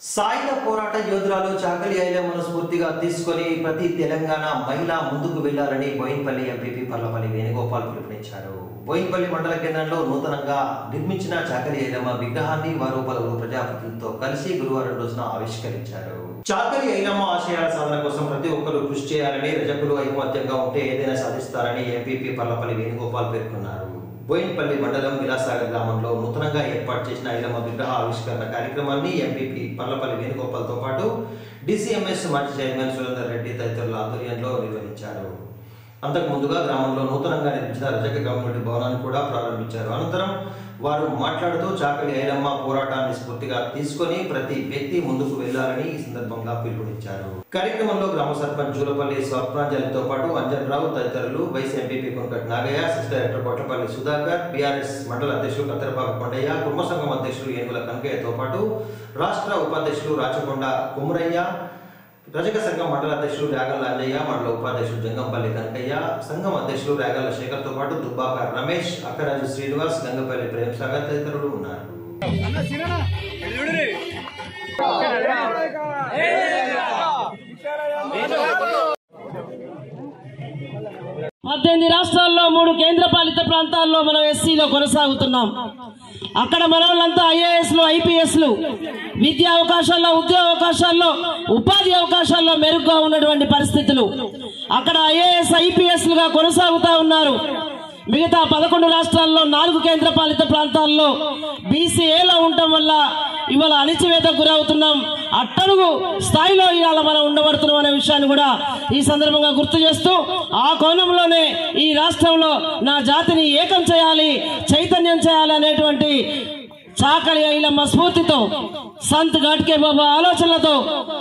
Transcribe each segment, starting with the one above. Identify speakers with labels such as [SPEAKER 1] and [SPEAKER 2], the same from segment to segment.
[SPEAKER 1] సాయుధ పోరాట యోధురాలు చాకలి ఐలమ్మను స్ఫూర్తిగా తీసుకొని ప్రతి తెలంగాణ మహిళ ముందుకు వెళ్లాలని బోయిన్పల్లి ఎంపీపీ పర్లపల్లి వేణుగోపాల్ పిలుపునిచ్చారు బోయిన్పల్లి మండల కేంద్రంలో నూతనంగా నిర్మించిన చాకలి ఐలమ్మ విగ్రహాన్ని వారు పలువురు ప్రజాప్రతినిధులతో కలిసి గురువారం రోజున ఆవిష్కరించారు చాకలి ఐలమ్మ ఆశయాల సాధన కోసం ప్రతి ఒక్కరూ కృషి చేయాలని రజకులు ఐకమత్యంగా ఉంటే ఏదైనా సాధిస్తారని ఎంపీపీ పర్లపల్లి వేణుగోపాల్ పేర్కొన్నారు బోయిన్పల్లి మండలం విలాసాగర్ గ్రామంలో నూతనంగా ఏర్పాటు చేసిన ఐలమ్మ విగ్రహ ఆవిష్కరణ కార్యక్రమాన్ని ఎంపీపీ పర్లపల్లి వేణుగోపాల్తో పాటు డిసిఎంఎస్ మాజీ చైర్మన్ సురేందర్ రెడ్డి తదితరుల ఆధ్వర్యంలో నిర్వహించారు అంతకు ముందుగా గ్రామంలో నూతనంగా నిర్మించిన రజక కమ్యూనిటీ భవనాన్ని కూడా ప్రారంభించారు అనంతరం వారు మాట్లాడుతూ చాకలి ఐలమ్మ పోరాటాన్ని స్ఫూర్తిగా తీసుకొని ప్రతి వ్యక్తి ముందుకు వెళ్లాలని ఈ సందర్భంగా పిలుపునిచ్చారు కార్యక్రమంలో గ్రామ సర్పంచ్ జూలపల్లి స్వప్నాంజలితో పాటు అంజన్ రావు తదితరులు vice MPP Konakat Nagaiah assistant director Kotapalli Sudhakar BRS మండల అధ్యక్షులు కత్తెరపాక కొండయ్య కుటుంబ సంఘం అధ్యక్షులు ఏనుగుల కనకయ్యతో పాటు రాష్ట్ర ఉపాధ్యక్షులు రాచకొండ కుమరయ్య రజక సంఘం మండల అధ్యక్షులు రేగల్ల అంజయ్య మండల ఉపాధ్యక్షులు జంగంపల్లి కనకయ్య సంఘం అధ్యక్షులు రేగల్ల శేఖర్తో పాటు దుబ్బాక రమేష్ అక్కరాజు శ్రీనివాస్ గంగపల్లి ప్రేమ్ సాగర్ తదితరులు ఉన్నారు
[SPEAKER 2] పద్దెనిమిది రాష్ట్రాల్లో మూడు కేంద్ర పాలిత ప్రాంతాల్లో మనం ఎస్సీలో కొనసాగుతున్నాం అక్కడ మన వాళ్ళంతా ఐఏఎస్లు ఐపీఎస్లు విద్యా అవకాశాల్లో ఉద్యోగ అవకాశాల్లో ఉపాధి అవకాశాల్లో మెరుగ్గా ఉన్నటువంటి పరిస్థితులు అక్కడ ఐఏఎస్ ఐపీఎస్లుగా కొనసాగుతా ఉన్నారు మిగతా పదకొండు రాష్ట్రాల్లో నాలుగు కేంద్ర పాలిత ప్రాంతాల్లో బీసీఏలో ఉండటం వల్ల ఇవాళ అణిచివేతకు గురవుతున్నాం అట్టడుగు స్థాయిలో ఇవాళ మనం ఉండబడుతున్నాం అనే విషయాన్ని కూడా ఈ సందర్భంగా గుర్తు చేస్తూ ఆ కోణంలోనే ఈ రాష్ట్రంలో నా జాతిని ఏకం చేయాలి చైతన్యం చేయాలి అనేటువంటి చాకలి ఐలమ్మ స్ఫూర్తితో సంత్ ఘాట్కే బాబా ఆలోచనలతో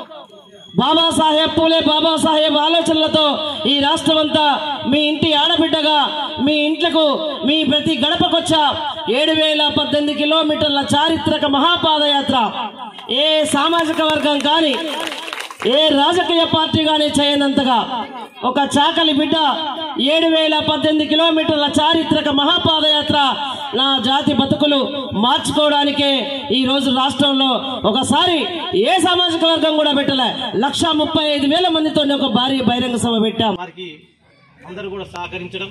[SPEAKER 2] బాబాసాహెబ్ పూలే బాబాసాహెబ్ ఆలోచనలతో ఈ రాష్ట్రం అంతా మీ ఇంటి ఆడబిడ్డగా మీ ఇంట్లకు మీ ప్రతి గడపకొచ్చా ఏడు వేల పద్దెనిమిది కిలోమీటర్ల చారిత్రక మహాపాదయాత్ర ఏ సామాజిక వర్గం కానీ ఏ రాజకీయ పార్టీ కానీ చేయనంతగా ఒక చాకలి బిడ్డ ఏడు వేల పద్దెనిమిది కిలోమీటర్ల చారిత్రక మహాపాదయాత్ర నా జాతి బతుకులు మార్చుకోవడానికే ఈ రోజు రాష్ట్రంలో ఒకసారి ఏ సామాజిక వర్గం కూడా పెట్టలే లక్ష ముప్పై ఐదు వేల మందితో ఒక భారీ బహిరంగ సభ పెట్టాం
[SPEAKER 3] వారికి అందరూ కూడా సహకరించడం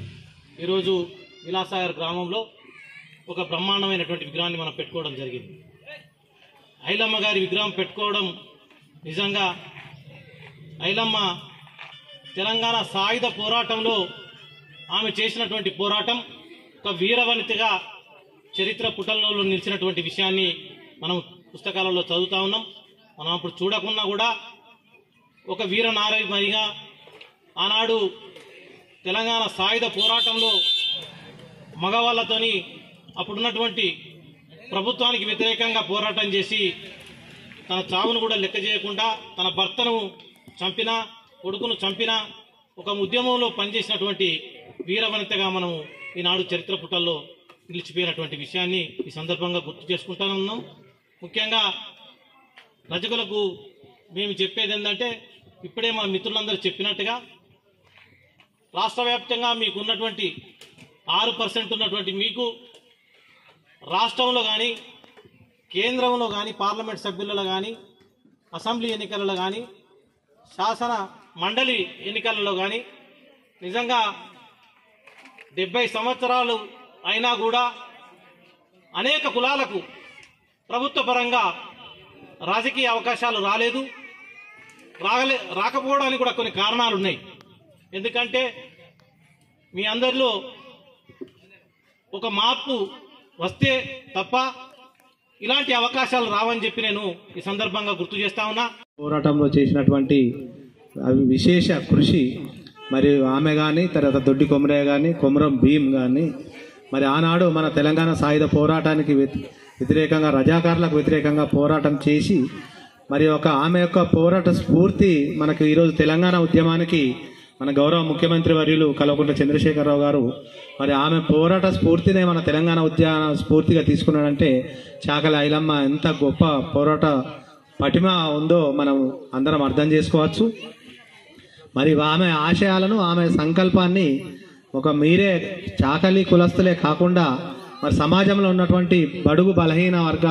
[SPEAKER 3] ఈరోజు విలాసాగర్ గ్రామంలో ఒక బ్రహ్మాండమైనటువంటి విగ్రహాన్ని మనం పెట్టుకోవడం జరిగింది ఐలమ్మ గారి విగ్రహం పెట్టుకోవడం నిజంగా ఐలమ్మ తెలంగాణ సాయుధ పోరాటంలో ఆమె చేసినటువంటి పోరాటం ఒక వీరవనితగా చరిత్ర పుటల్లో నిలిచినటువంటి విషయాన్ని మనం పుస్తకాలలో చదువుతా ఉన్నాం మనం అప్పుడు చూడకున్నా కూడా ఒక వీర నారీమణిగా ఆనాడు తెలంగాణ సాయుధ పోరాటంలో మగవాళ్ళతోని అప్పుడున్నటువంటి ప్రభుత్వానికి వ్యతిరేకంగా పోరాటం చేసి తన చావును కూడా లెక్క చేయకుండా తన భర్తను చంపిన కొడుకును చంపిన ఒక ఉద్యమంలో పనిచేసినటువంటి వీరవనితగా మనం ఈనాడు చరిత్ర పుటల్లో నిలిచిపోయినటువంటి విషయాన్ని ఈ సందర్భంగా గుర్తు చేసుకుంటా ఉన్నాం ముఖ్యంగా రజకులకు మేము చెప్పేది ఏంటంటే ఇప్పుడే మా మిత్రులందరూ చెప్పినట్టుగా రాష్ట్ర వ్యాప్తంగా మీకు ఉన్నటువంటి ఆరు పర్సెంట్ ఉన్నటువంటి మీకు రాష్ట్రంలో కానీ కేంద్రంలో కానీ పార్లమెంట్ సభ్యులలో కానీ అసెంబ్లీ ఎన్నికలలో కానీ శాసన మండలి ఎన్నికలలో కానీ నిజంగా డెబ్బై సంవత్సరాలు అయినా కూడా అనేక కులాలకు ప్రభుత్వ పరంగా రాజకీయ అవకాశాలు రాలేదు రాగలే రాకపోవడానికి కూడా కొన్ని కారణాలు ఉన్నాయి ఎందుకంటే మీ అందరిలో ఒక మార్పు వస్తే తప్ప ఇలాంటి అవకాశాలు రావని చెప్పి నేను ఈ సందర్భంగా గుర్తు చేస్తా ఉన్నా
[SPEAKER 4] పోరాటంలో చేసినటువంటి అవి విశేష కృషి మరి ఆమె కానీ తర్వాత దొడ్డి కొమరయ్య కానీ కొమరం భీమ్ కానీ మరి ఆనాడు మన తెలంగాణ సాయుధ పోరాటానికి వ్యతి- వ్యతిరేకంగా రజాకారులకు వ్యతిరేకంగా పోరాటం చేసి మరి ఒక ఆమె యొక్క పోరాట స్ఫూర్తి మనకు ఈరోజు తెలంగాణ ఉద్యమానికి మన గౌరవ ముఖ్యమంత్రి వర్యులు కల్వకుంట్ల చంద్రశేఖరరావు గారు మరి ఆమె పోరాట స్ఫూర్తినే మన తెలంగాణ ఉద్యాన స్ఫూర్తిగా తీసుకున్నాడంటే చాకలి ఐలమ్మ ఎంత గొప్ప పోరాట పటిమ ఉందో మనం అందరం అర్థం చేసుకోవచ్చు మరి ఆమె ఆశయాలను ఆమె సంకల్పాన్ని ఒక మీరే చాకలి కులస్తులే కాకుండా మరి సమాజంలో ఉన్నటువంటి బడుగు బలహీన వర్గాల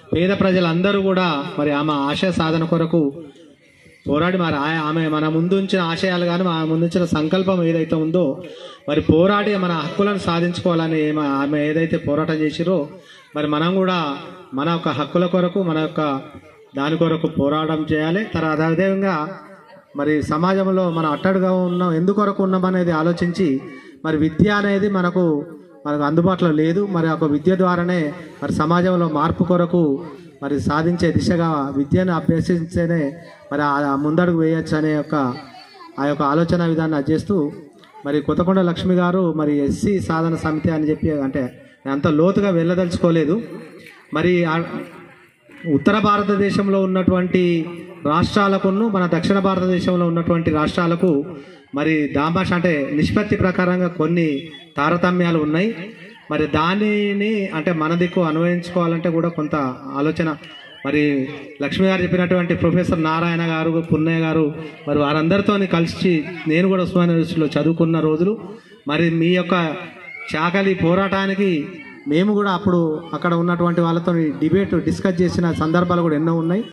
[SPEAKER 4] పేద ప్రజలందరూ కూడా మరి ఆమె ఆశయ సాధన కొరకు పోరాడి మరి ఆ- ఆమె మన ముందుంచిన ఆశయాలు కానీ మన ముందుంచిన సంకల్పం ఏదైతే ఉందో మరి పోరాడి మన హక్కులను సాధించుకోవాలని ఏమ- ఆమె ఏదైతే పోరాటం చేసిరో మరి మనం కూడా మన యొక్క హక్కుల కొరకు మన యొక్క దాని కొరకు పోరాటం చేయాలి తర్వాత అదేవిధంగా మరి సమాజంలో మనం అట్టడుగా ఉన్నాం ఎందుకొరకు ఉన్నాం అనేది ఆలోచించి మరి విద్య అనేది మనకు మనకు అందుబాటులో లేదు మరి ఒక విద్య ద్వారానే మరి సమాజంలో మార్పు కొరకు మరి సాధించే దిశగా విద్యను అభ్యసించేనే మరి ఆ ముందడుగు వేయొచ్చు అనే యొక్క ఆ యొక్క ఆలోచన విధాన్ని అది చేస్తూ మరి కొత్తకొండ లక్ష్మి గారు మరి ఎస్సీ సాధన సమితి అని చెప్పి అంటే నేను అంత లోతుగా వెళ్ళదలుచుకోలేదు మరి ఆ- ఉత్తర భారతదేశంలో ఉన్నటువంటి రాష్ట్రాలకును మన దక్షిణ భారతదేశంలో ఉన్నటువంటి రాష్ట్రాలకు మరి దామాష అంటే నిష్పత్తి ప్రకారంగా కొన్ని తారతమ్యాలు ఉన్నాయి మరి దానిని అంటే మన దిక్కు అన్వయించుకోవాలంటే కూడా కొంత ఆలోచన మరి లక్ష్మి గారు చెప్పినటువంటి ప్రొఫెసర్ నారాయణ గారు పున్నయ్య గారు మరి వారందరితో కలిసి నేను కూడా ఉస్మాన్ యూనివర్సిటీలో చదువుకున్న రోజులు మరి మీ యొక్క చాకలి పోరాటానికి మేము కూడా అప్పుడు అక్కడ ఉన్నటువంటి వాళ్ళతో డిబేట్ డిస్కస్ చేసిన సందర్భాలు కూడా ఎన్నో ఉన్నాయి